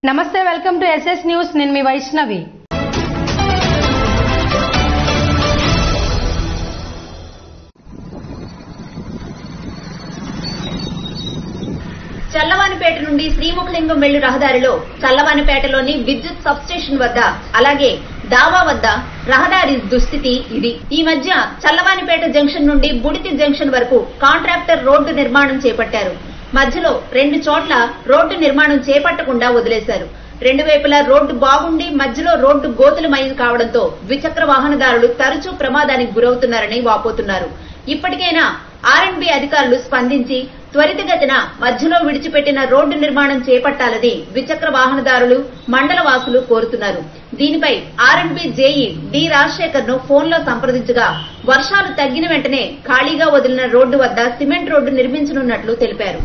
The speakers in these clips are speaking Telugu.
నమస్తే వెల్కమ్ టు ఎస్ఎస్ న్యూస్ నేను మీ వైష్ణవి చల్లవానిపేట నుండి శ్రీముఖలింగం వెళ్లి రహదారిలో చల్లవానిపేటలోని విద్యుత్ సబ్స్టేషన్ వద్ద అలాగే దావా వద్ద రహదారి దుస్థితి ఇది ఈ మధ్య చల్లవానిపేట జంక్షన్ నుండి బుడితి జంక్షన్ వరకు కాంట్రాక్టర్ రోడ్డు నిర్మాణం చేపట్టారు మధ్యలో రెండు చోట్ల రోడ్డు నిర్మాణం చేపట్టకుండా వదిలేశారు రెండు వైపులా రోడ్డు బాగుండి మధ్యలో రోడ్డు గోతులమై కావడంతో ద్విచక్ర వాహనదారులు తరచూ ప్రమాదానికి గురవుతున్నారని వాపోతున్నారు ఇప్పటికైనా ఆర్ఎండ్బి అధికారులు స్పందించి త్వరితగతిన మధ్యలో విడిచిపెట్టిన రోడ్డు నిర్మాణం చేపట్టాలని ద్విచక్ర వాహనదారులు మండల వాసులు కోరుతున్నారు దీనిపై ఆర్ఎండ్బి జేఈ డి రాజశేఖర్ ను ఫోన్లో సంప్రదించగా వర్షాలు తగ్గిన వెంటనే ఖాళీగా వదిలిన రోడ్డు వద్ద సిమెంట్ రోడ్డు నిర్మించనున్నట్లు తెలిపారు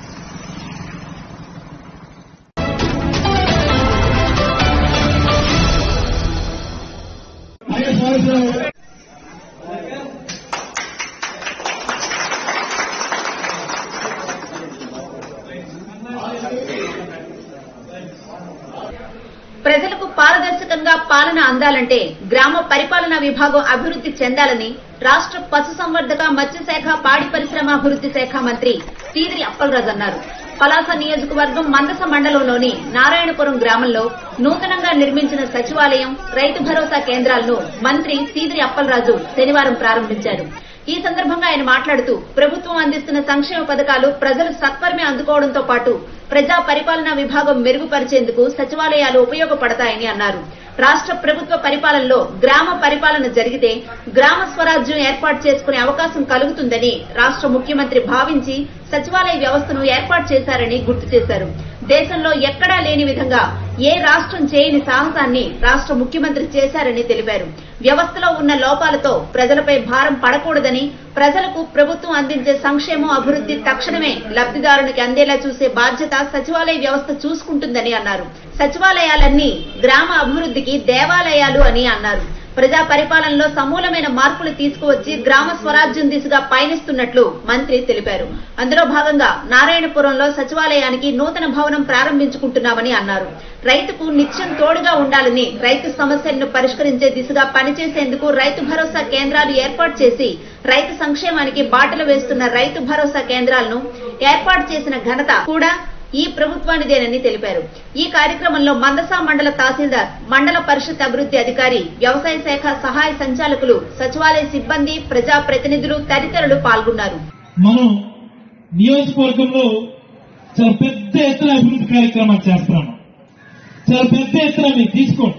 ప్రజలకు పారదర్శకంగా పాలన అందాలంటే గ్రామ పరిపాలనా విభాగం అభివృద్ధి చెందాలని రాష్ట్ర పశుసంవర్ధక మత్స్యశాఖ పాడి పరిశ్రమ అభివృద్ధి శాఖ మంత్రి సీదిరి అప్పలరాజు అన్నారు పలాస నియోజకవర్గం మందస మండలంలోని నారాయణపురం గ్రామంలో నూతనంగా నిర్మించిన సచివాలయం రైతు భరోసా కేంద్రాలను మంత్రి సీదిరి అప్పలరాజు శనివారం ప్రారంభించారు ఈ సందర్భంగా ఆయన మాట్లాడుతూ ప్రభుత్వం అందిస్తున్న సంక్షేమ పథకాలు ప్రజలు సత్వరమే అందుకోవడంతో పాటు ప్రజా పరిపాలనా విభాగం మెరుగుపరిచేందుకు సచివాలయాలు ఉపయోగపడతాయని అన్నారు రాష్ట్ర ప్రభుత్వ పరిపాలనలో గ్రామ పరిపాలన జరిగితే గ్రామ స్వరాజ్యం ఏర్పాటు చేసుకునే అవకాశం కలుగుతుందని రాష్ట్ర ముఖ్యమంత్రి భావించి సచివాలయ వ్యవస్థను ఏర్పాటు చేశారని గుర్తు చేశారు దేశంలో ఎక్కడా లేని విధంగా ఏ రాష్ట్రం చేయని సాహసాన్ని రాష్ట్ర ముఖ్యమంత్రి చేశారని తెలిపారు వ్యవస్థలో ఉన్న లోపాలతో ప్రజలపై భారం పడకూడదని ప్రజలకు ప్రభుత్వం అందించే సంక్షేమం అభివృద్ధి తక్షణమే లబ్ధిదారునికి అందేలా చూసే బాధ్యత సచివాలయ వ్యవస్థ చూసుకుంటుందని అన్నారు సచివాలయాలన్నీ గ్రామ అభివృద్ధికి దేవాలయాలు అని అన్నారు ప్రజా పరిపాలనలో సమూలమైన మార్పులు తీసుకువచ్చి గ్రామ స్వరాజ్యం దిశగా పయనిస్తున్నట్లు మంత్రి తెలిపారు అందులో భాగంగా నారాయణపురంలో సచివాలయానికి నూతన భవనం ప్రారంభించుకుంటున్నామని అన్నారు రైతుకు నిత్యం తోడుగా ఉండాలని రైతు సమస్యలను పరిష్కరించే దిశగా పనిచేసేందుకు రైతు భరోసా కేంద్రాలు ఏర్పాటు చేసి రైతు సంక్షేమానికి బాటలు వేస్తున్న రైతు భరోసా కేంద్రాలను ఏర్పాటు చేసిన ఘనత కూడా ఈ ప్రభుత్వానిదేనని తెలిపారు ఈ కార్యక్రమంలో మందసా మండల తహసీల్దార్ మండల పరిషత్ అభివృద్ధి అధికారి వ్యవసాయ శాఖ సహాయ సంచాలకులు సచివాలయ సిబ్బంది ప్రజా ప్రతినిధులు తదితరులు పాల్గొన్నారు మనం నియోజకవర్గంలో చాలా పెద్ద ఎత్తున అభివృద్ధి కార్యక్రమాలు చేస్తున్నాము చాలా పెద్ద ఎత్తున మీరు తీసుకోండి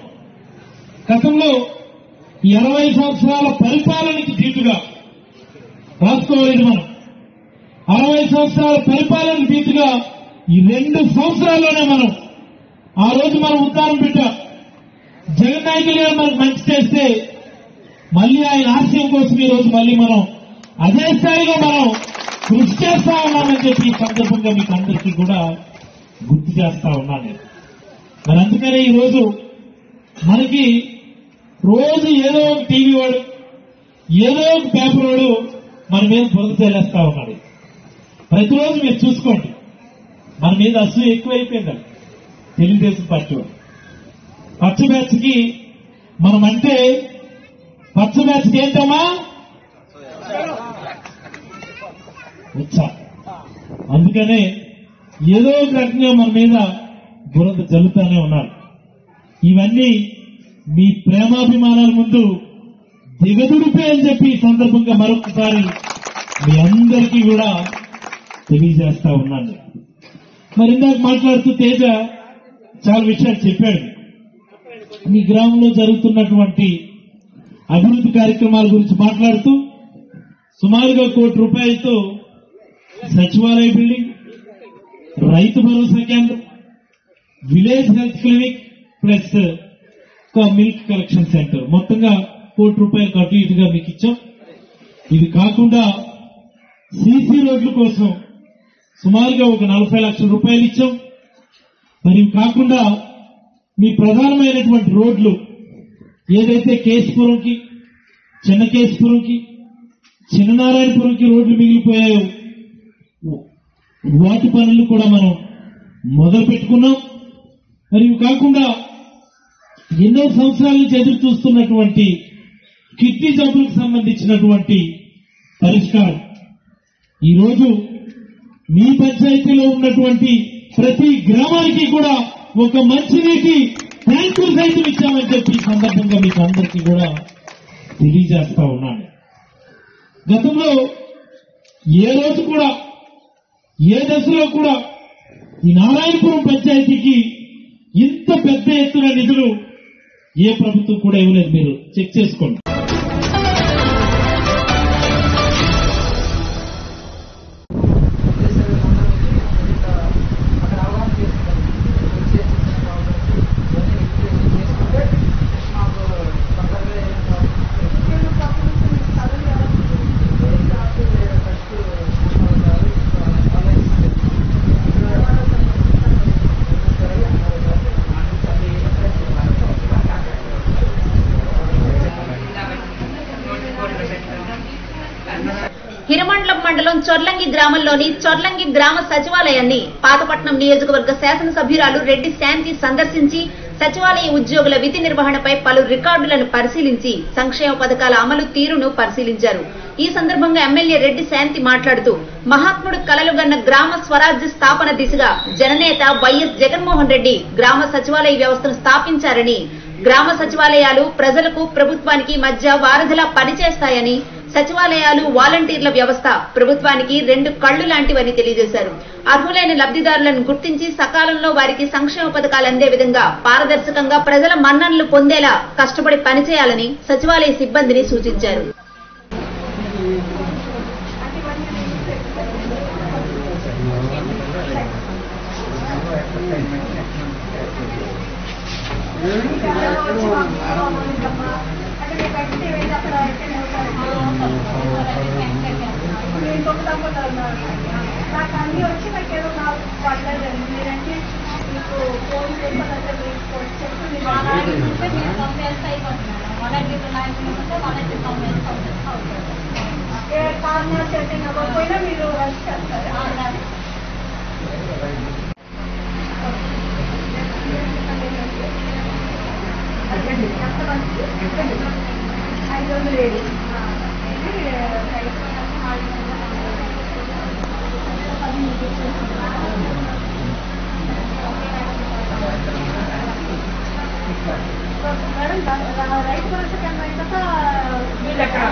గతంలో ఇరవై సంవత్సరాల పరిపాలనకి దీటుగా రాసుకోలేదు మనం అరవై సంవత్సరాల పరిపాలన దీటుగా ఈ రెండు సంవత్సరాల్లోనే మనం ఆ రోజు మనం ఉద్దానం పెట్టాం జగన్ నాయకులు గారు మనకు మంచి చేస్తే మళ్ళీ ఆయన ఆశయం కోసం ఈ రోజు మళ్ళీ మనం అదే స్థాయిలో మనం కృషి చేస్తా ఉన్నామని చెప్పి ఈ సందర్భంగా మీకు అందరికీ కూడా గుర్తు చేస్తా ఉన్నాను నేను మరి అందుకనే ఈ రోజు మనకి రోజు ఏదో ఒక టీవీ వాడు ఏదో ఒక పేపర్ వాడు మన మీద బురద చెల్లేస్తా ఉన్నాడు ప్రతిరోజు మీరు చూసుకోండి మన మీద అసలు ఎక్కువైపోయిందండి తెలుగుదేశం పార్టీ వాళ్ళు పచ్చ బ్యాచ్కి మనం అంటే పచ్చ బ్యాచ్కి ఏంటమ్మా ఉత్సాహ అందుకనే ఏదో ఒక రకంగా మన మీద బురద జల్లుతానే ఉన్నారు ఇవన్నీ మీ ప్రేమాభిమానాల ముందు దిగదుడిపే అని చెప్పి ఈ సందర్భంగా మరొకసారి మీ అందరికీ కూడా తెలియజేస్తా ఉన్నాను మరి ఇందాక మాట్లాడుతూ తేజ చాలా విషయాలు చెప్పాడు మీ గ్రామంలో జరుగుతున్నటువంటి అభివృద్ధి కార్యక్రమాల గురించి మాట్లాడుతూ సుమారుగా కోటి రూపాయలతో సచివాలయ బిల్డింగ్ రైతు భరోసా కేంద్రం విలేజ్ హెల్త్ క్లినిక్ ప్లస్ ఒక మిల్క్ కలెక్షన్ సెంటర్ మొత్తంగా కోటి రూపాయలు అటు ఇటుగా మీకు ఇచ్చాం ఇది కాకుండా సీసీ రోడ్ల కోసం సుమారుగా ఒక నలభై లక్షల రూపాయలు ఇచ్చాం మరి ఇవి కాకుండా మీ ప్రధానమైనటువంటి రోడ్లు ఏదైతే కేశపురంకి చిన్న కేశపురంకి చిన్ననారాయణపురంకి రోడ్లు మిగిలిపోయాయో వాటి పనులు కూడా మనం మొదలు పెట్టుకున్నాం మరి ఇవి కాకుండా ఎన్నో సంవత్సరాల నుంచి ఎదురు చూస్తున్నటువంటి కిడ్నీ జబ్బులకు సంబంధించినటువంటి పరిష్కారం ఈరోజు మీ పంచాయతీలో ఉన్నటువంటి ప్రతి గ్రామానికి కూడా ఒక మంచినీటి ట్యాంకు సైతం ఇచ్చామని చెప్పి ఈ సందర్భంగా మీకు అందరికీ కూడా తెలియజేస్తా ఉన్నాను గతంలో ఏ రోజు కూడా ఏ దశలో కూడా ఈ నారాయణపురం పంచాయతీకి ఇంత పెద్ద ఎత్తున నిధులు ఏ ప్రభుత్వం కూడా ఇవ్వలేదు మీరు చెక్ చేసుకోండి హిరమండలం మండలం చొర్లంగి గ్రామంలోని చొర్లంగి గ్రామ సచివాలయాన్ని పాతపట్నం నియోజకవర్గ శాసనసభ్యురాలు రెడ్డి శాంతి సందర్శించి సచివాలయ ఉద్యోగుల విధి నిర్వహణపై పలు రికార్డులను పరిశీలించి సంక్షేమ పథకాల అమలు తీరును పరిశీలించారు ఈ సందర్భంగా ఎమ్మెల్యే రెడ్డి శాంతి మాట్లాడుతూ మహాత్ముడు కలలుగన్న గ్రామ స్వరాజ్య స్థాపన దిశగా జననేత వైఎస్ జగన్మోహన్ రెడ్డి గ్రామ సచివాలయ వ్యవస్థను స్థాపించారని గ్రామ సచివాలయాలు ప్రజలకు ప్రభుత్వానికి మధ్య వారధిలా పనిచేస్తాయని సచివాలయాలు వాలంటీర్ల వ్యవస్థ ప్రభుత్వానికి రెండు కళ్లు లాంటివని తెలియజేశారు అర్హులైన లబ్ధిదారులను గుర్తించి సకాలంలో వారికి సంక్షేమ పథకాలు అందే విధంగా పారదర్శకంగా ప్రజల మన్ననలు పొందేలా కష్టపడి పనిచేయాలని సచివాలయ సిబ్బందిని సూచించారు నాకు అన్ని వచ్చి నాకు ఏదో నాకు పడలేదు మీరంటే మీకు ఫోన్ చేస్తానంటే మీకు ఫోన్ చెప్పి మీరు అలాగే ఉంటే మీరు కంపేర్స్ అయిపోతున్నారు మొదటి లైఫ్ ఉంటే మొదటి కంపేర్స్ అవుతుంది ఏ కారణాలు సెట్టింగ్ అవ్వకపోయినా మీరు వర్క్ చేస్తారు ఐదు వందలు ఏడు మేడం రైతు భరోసా కేంద్రం అయినాక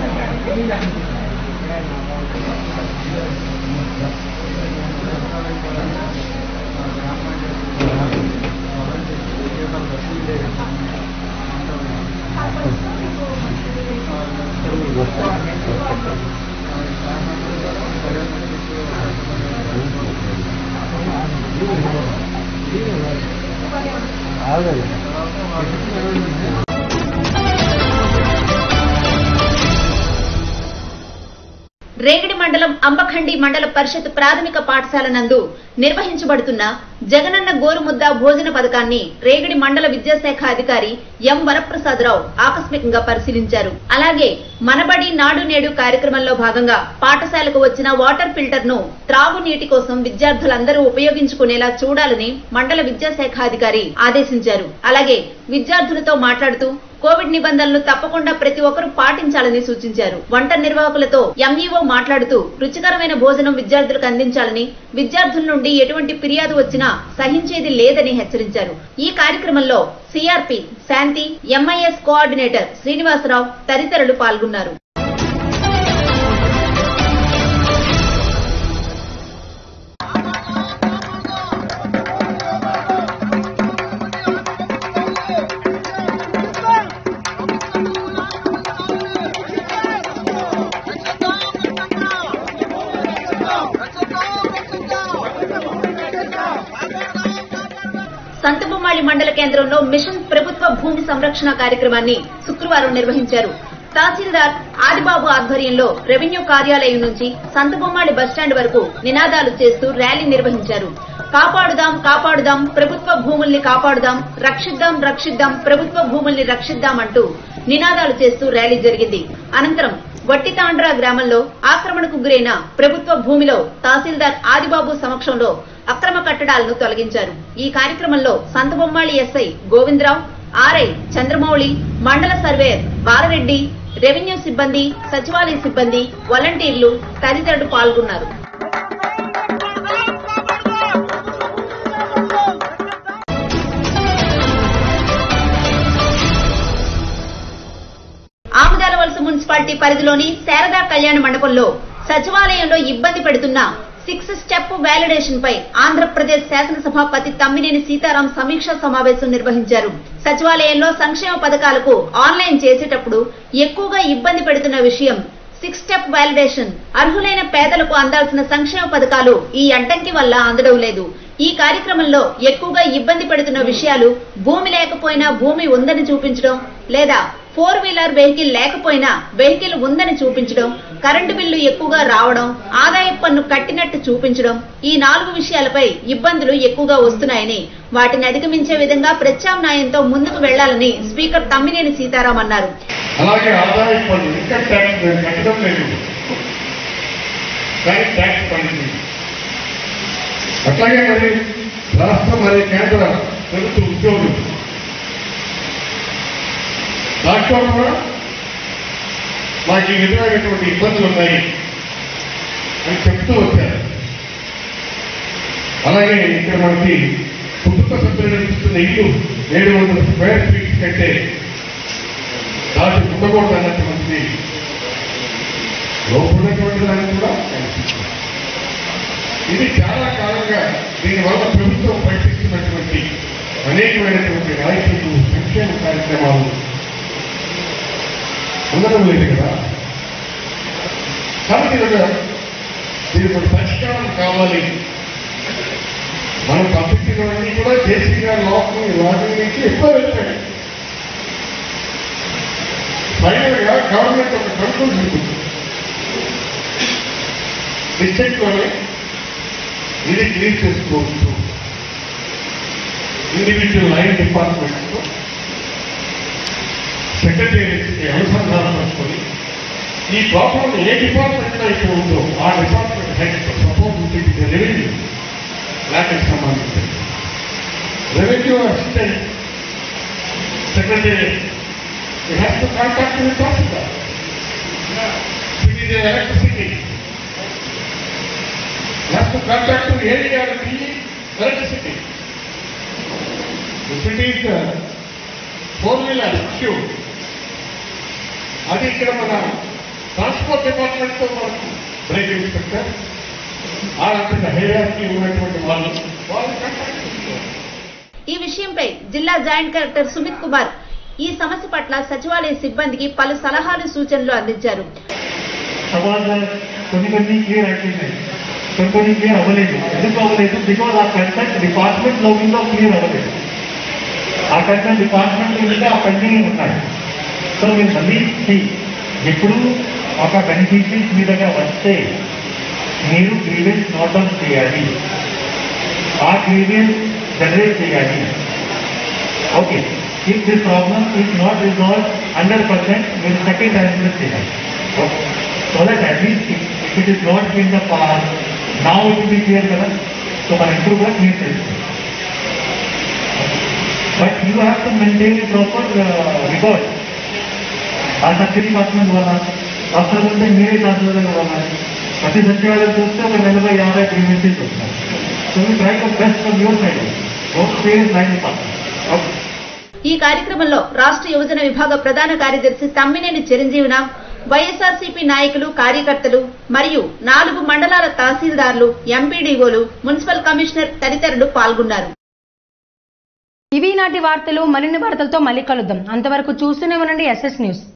రేగడి మండలం అంబఖండి మండల పరిషత్ ప్రాథమిక పాఠశాల నందు నిర్వహించబడుతున్న జగనన్న గోరుముద్ద భోజన పథకాన్ని రేగడి మండల విద్యాశాఖ అధికారి ఎం వరప్రసాదరావు ఆకస్మికంగా పరిశీలించారు అలాగే మనబడి నాడు నేడు కార్యక్రమంలో భాగంగా పాఠశాలకు వచ్చిన వాటర్ ఫిల్టర్ ను త్రాగునీటి కోసం విద్యార్థులందరూ ఉపయోగించుకునేలా చూడాలని మండల విద్యాశాఖ అధికారి ఆదేశించారు అలాగే విద్యార్థులతో మాట్లాడుతూ కోవిడ్ నిబంధనలు తప్పకుండా ప్రతి ఒక్కరూ పాటించాలని సూచించారు వంట నిర్వాహకులతో ఎంఈఓ మాట్లాడుతూ రుచికరమైన భోజనం విద్యార్థులకు అందించాలని విద్యార్థుల నుండి ఎటువంటి ఫిర్యాదు వచ్చినా సహించేది లేదని హెచ్చరించారు ఈ కార్యక్రమంలో CRP Shanti MIS coordinator Srinivasarao తదితరులు పాల్గొన్నారు సంతబొమ్మాళి మండల కేంద్రంలో మిషన్ ప్రభుత్వ భూమి సంరక్షణ కార్యక్రమాన్ని శుక్రవారం నిర్వహించారు తహసీల్దార్ ఆదిబాబు ఆధ్వర్యంలో రెవెన్యూ కార్యాలయం నుంచి సంతబొమ్మాళి బస్టాండ్ వరకు నినాదాలు చేస్తూ ర్యాలీ నిర్వహించారు కాపాడుదాం కాపాడుదాం ప్రభుత్వ భూముల్ని కాపాడుదాం రక్షిద్దాం రక్షిద్దాం ప్రభుత్వ భూముల్ని రక్షిద్దాం అంటూ నినాదాలు చేస్తూ ర్యాలీ జరిగింది అనంతరం వట్టితాండ్రా గ్రామంలో ఆక్రమణకు గురైన ప్రభుత్వ భూమిలో తహసీల్దార్ ఆదిబాబు సమక్షంలో అక్రమ కట్టడాలను తొలగించారు ఈ కార్యక్రమంలో సంతబొమ్మాళి ఎస్ఐ గోవిందరావు ఆర్ఐ చంద్రమౌళి మండల సర్వేయర్ బాలరెడ్డి రెవెన్యూ సిబ్బంది సచివాలయ సిబ్బంది వాలంటీర్లు తదితరులు పాల్గొన్నారు ఆముదాల వలస మున్సిపాలిటీ పరిధిలోని శారదా కళ్యాణ మండపంలో సచివాలయంలో ఇబ్బంది పెడుతున్న సిక్స్ స్టెప్ వ్యాలిడేషన్ పై ఆంధ్రప్రదేశ్ శాసనసభాపతి తమ్మినేని సీతారాం సమీక్షా సమావేశం నిర్వహించారు సచివాలయంలో సంక్షేమ పథకాలకు ఆన్లైన్ చేసేటప్పుడు ఎక్కువగా ఇబ్బంది పెడుతున్న విషయం సిక్స్ స్టెప్ వ్యాలిడేషన్ అర్హులైన పేదలకు అందాల్సిన సంక్షేమ పథకాలు ఈ అడ్డంకి వల్ల అందడం లేదు ఈ కార్యక్రమంలో ఎక్కువగా ఇబ్బంది పెడుతున్న విషయాలు భూమి లేకపోయినా భూమి ఉందని చూపించడం లేదా ఫోర్ వీలర్ వెహికల్ లేకపోయినా వెహికల్ ఉందని చూపించడం కరెంటు బిల్లు ఎక్కువగా రావడం ఆదాయ పన్ను కట్టినట్టు చూపించడం ఈ నాలుగు విషయాలపై ఇబ్బందులు ఎక్కువగా వస్తున్నాయని వాటిని అధిగమించే విధంగా ప్రత్యామ్నాయంతో ముందుకు వెళ్లాలని స్పీకర్ తమ్మినేని సీతారాం అన్నారు అలాగే ఆదాయ పన్ను ఇన్కమ్ ట్యాక్స్ మేము కట్టడం లేదు కానీ ట్యాక్స్ పడింది అట్లాగే మరి రాష్ట్ర మరియు కేంద్ర ప్రభుత్వ ఉద్యోగులు దాంట్లో కూడా మాకు ఈ విధమైనటువంటి ఇబ్బందులు ఉన్నాయి అని చెప్తూ వచ్చారు అలాగే ఇక్కడ మనకి కుటుంబ సభ్యులు నిర్మిస్తున్న ఇల్లు ఏడు వందల స్క్వేర్ ఫీట్ కంటే దాటి ఉండకూడదు అన్నటువంటిది లోపలటువంటి దాన్ని కూడా కనిపిస్తుంది ఇది చాలా కాలంగా దీనివల్ల ప్రభుత్వం ప్రకటిస్తున్నటువంటి అనేకమైనటువంటి రాయితీలు సంక్షేమ కార్యక్రమాలు ఉండడం లేదు కదా కాబట్టి ఇదొక దీనికి ఒక పరిష్కారం కావాలి మనం పంపించినవన్నీ కూడా జేసీ గారి లోపం లాభం నుంచి ఎక్కువ వెళ్తాయి ఫైనల్ గా గవర్నమెంట్ ఒక కంట్రోల్ ఉంటుంది డిస్ట్రిక్ట్ లోనే ఇది క్లీన్ చేసుకోవచ్చు ఇండివిజువల్ లైన్ డిపార్ట్మెంట్ సెక్రటరీకి అనుసంధానం చేసుకొని ఈ ప్రాబ్లం ఏ డిపార్ట్మెంట్ అయితే ఉందో ఆ డిపార్ట్మెంట్ హెడ్ సపోజ్ ఉంటుంది రెవెన్యూ ల్యాండ్కి సంబంధించి revenue assistant secretary You have to contact the hospital. It is electricity. You have to contact the area of the electricity. If it is a four-wheeler issue, అది ఇక్కడ మన ట్రాన్స్పోర్ట్ డిపార్ట్మెంట్ తో మనకు బ్రేక్ ఇన్స్పెక్టర్ ఆ హైరార్కీ ఉన్నటువంటి వాళ్ళు వాళ్ళు కాంటాక్ట్ చేసుకోవాలి ఈ విషయంపై జిల్లా జాయింట్ కలెక్టర్ సుమిత్ కుమార్ ఈ సమస్య పట్ల సచివాలయ సిబ్బందికి పలు సలహాలు సూచనలు అందించారు సమాధానం కొన్ని కొన్ని క్లియర్ అయిపోయినాయి కొన్ని కొన్ని క్లియర్ అవ్వలేదు ఎందుకు అవ్వలేదు బికాజ్ ఆ కన్సల్ట్ డిపార్ట్మెంట్ లోకింగ్లో క్లియర్ అవ్వలేదు ఆ కన్సల్ట్ డిపార్ట్మెంట్ ఇంకా ఆ పెండింగ్ ఉన్నాయి సో మీరు మళ్ళీ see, ఎప్పుడు ఒక బెనిఫిషరీస్ మీ దగ్గర వస్తే మీరు గ్రీవెన్స్ నోట్ డౌన్ చేయాలి ఆ గ్రీవెన్స్ జనరేట్ చేయాలి okay if this problem is not resolve hundred percent మీరు సెకండ్ అసెస్మెంట్ చేయాలి so that at least if it is not in the pass నా ఇట్ బి క్లియర్ కదా సో మన ఇంప్రూవ్ కూడా క్లియర్ చేస్తుంది but you have to maintain proper record ఆ సర్కిల్ డిపార్ట్మెంట్ వల్ల అవసరం ఉంటే మీరే తహసీల్దార్ వల్ల ప్రతి సచివాలయం చూస్తే ఒక నలభై యాభై గ్రీవెన్సీస్ వస్తున్నాయి so you try the best from your side don't fear line department okay ఈ కార్యక్రమంలో రాష్ట్ర యువజన విభాగ ప్రధాన కార్యదర్శి తమ్మినేని చిరంజీవినాథ్ వైఎస్ఆర్సీపీ నాయకులు కార్యకర్తలు మరియు నాలుగు మండలాల తహసీల్దార్లు ఎంపీడీఓలు మున్సిపల్ కమిషనర్ తదితరులు పాల్గొన్నారు ఇవి నాటి వార్తలు మరిన్ని వార్తలతో మళ్ళీ కలుద్దాం అంతవరకు చూస్తూనే ఉండండి ఎస్ఎస్ న్యూస్